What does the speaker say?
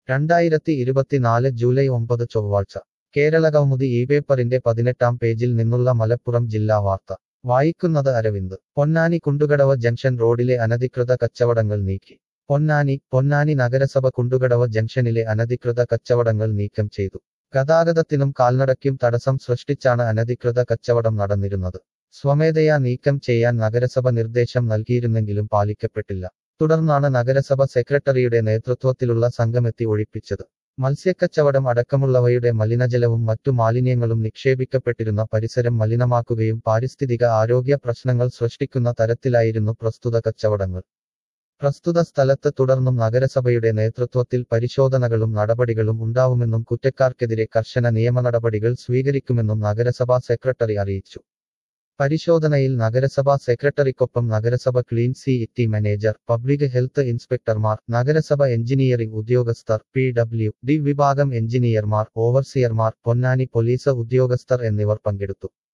രണ്ടായിരത്തി ഇരുപത്തിനാല് ജൂലൈ ഒമ്പത് ചൊവ്വാഴ്ച കേരളകൗമുദി ഈ പേപ്പറിന്റെ പതിനെട്ടാം പേജിൽ നിന്നുള്ള മലപ്പുറം ജില്ലാ വാർത്ത വായിക്കുന്നത് അരവിന്ദ് പൊന്നാനി കുണ്ടുകടവ് ജംഗ്ഷൻ റോഡിലെ അനധികൃത കച്ചവടങ്ങൾ നീക്കി പൊന്നാനി പൊന്നാനി നഗരസഭ കുണ്ടുകടവ് ജംഗ്ഷനിലെ അനധികൃത കച്ചവടങ്ങൾ നീക്കം ചെയ്തു ഗതാഗതത്തിനും കാൽനടയ്ക്കും തടസ്സം സൃഷ്ടിച്ചാണ് അനധികൃത കച്ചവടം നടന്നിരുന്നത് സ്വമേധയാ നീക്കം ചെയ്യാൻ നഗരസഭ നിർദ്ദേശം നൽകിയിരുന്നെങ്കിലും പാലിക്കപ്പെട്ടില്ല തുടർന്നാണ് നഗരസഭ സെക്രട്ടറിയുടെ നേതൃത്വത്തിലുള്ള സംഘമെത്തി ഒഴിപ്പിച്ചത് മത്സ്യക്കച്ചവടം അടക്കമുള്ളവയുടെ മലിനജലവും മറ്റു മാലിന്യങ്ങളും നിക്ഷേപിക്കപ്പെട്ടിരുന്ന പരിസരം മലിനമാക്കുകയും പാരിസ്ഥിതിക ആരോഗ്യ പ്രശ്നങ്ങൾ സൃഷ്ടിക്കുന്ന തരത്തിലായിരുന്നു പ്രസ്തുത കച്ചവടങ്ങൾ പ്രസ്തുത സ്ഥലത്ത് തുടർന്നും നഗരസഭയുടെ നേതൃത്വത്തിൽ പരിശോധനകളും നടപടികളും ഉണ്ടാവുമെന്നും കുറ്റക്കാർക്കെതിരെ കർശന നിയമ നടപടികൾ സ്വീകരിക്കുമെന്നും നഗരസഭാ സെക്രട്ടറി അറിയിച്ചു പരിശോധനയിൽ നഗരസഭാ സെക്രട്ടറിക്കൊപ്പം നഗരസഭ clean city manager public health ഇൻസ്പെക്ടർമാർ നഗരസഭ എഞ്ചിനീയറിംഗ് ഉദ്യോഗസ്ഥർ പി ഡബ്ല്യു ഡി വിഭാഗം എഞ്ചിനീയർമാർ ഓവർസിയർമാർ പൊന്നാനി പോലീസ് ഉദ്യോഗസ്ഥർ എന്നിവർ പങ്കെടുത്തു